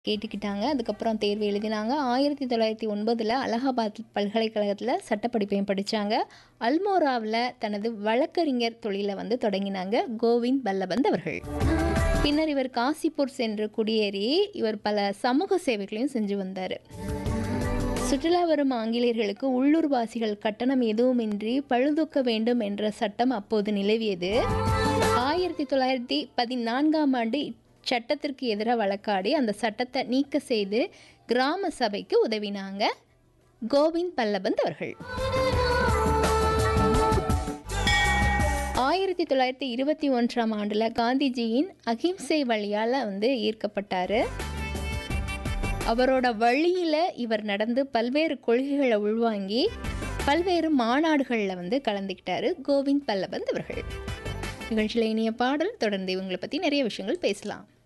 கேட்டுக்கிட்டாங்க. அதுக்கப்புறம் தேர்வு எழுதினாங்க. 1909ல அலகாபாத் பல்கலைக்கழகத்தில சட்டப்படிப்பையும் படிச்சாங்க. அல்மோராவில தனது வழக்கறிஞர் தொழில வந்து தொடங்கினாங்க கோவிந்த் பல்லபந்த் அவர்கள். பின்னர் இவர் காசிப்பூர் சென்று குடியேறி, இவர் பல சமூக சேவைகளையும் செஞ்சு வந்தாரு. சுற்றுலா வரும் ஆங்கிலேயர்களுக்கு உள்ளூர்வாசிகள் கட்டணம் எதுவுமின்றி பழுதூக்க வேண்டும் என்ற சட்டம் அப்போது நிலவியது. 1914ஆம் ஆண்டு இச்சட்டத்திற்கு எதிரா வழக்காடி அந்த சட்டத்த நீக்க செய்து கிராம சபைக்கு உதவினாங்க கோவிந்த் பல்லபந்த் அவர்கள். 1921ஆம் ஆண்டுல காந்திஜியின் அகிம்சை வழியால வந்து ஈர்க்கப்பட்டாரு. அவரோட வழியில இவர் நடந்து பல்வேறு கொள்கைகள உள்வாங்கி, பல்வேறு மாநாடுகள்ல வந்து கலந்துக்கிட்டாரு கோவிந்த் பல்லபந்த் அவர்கள். நிகழ்ச்சியில இனிய பாடல் தொடர்ந்து இவங்கள பத்தி நிறைய விஷயங்கள் பேசலாம்.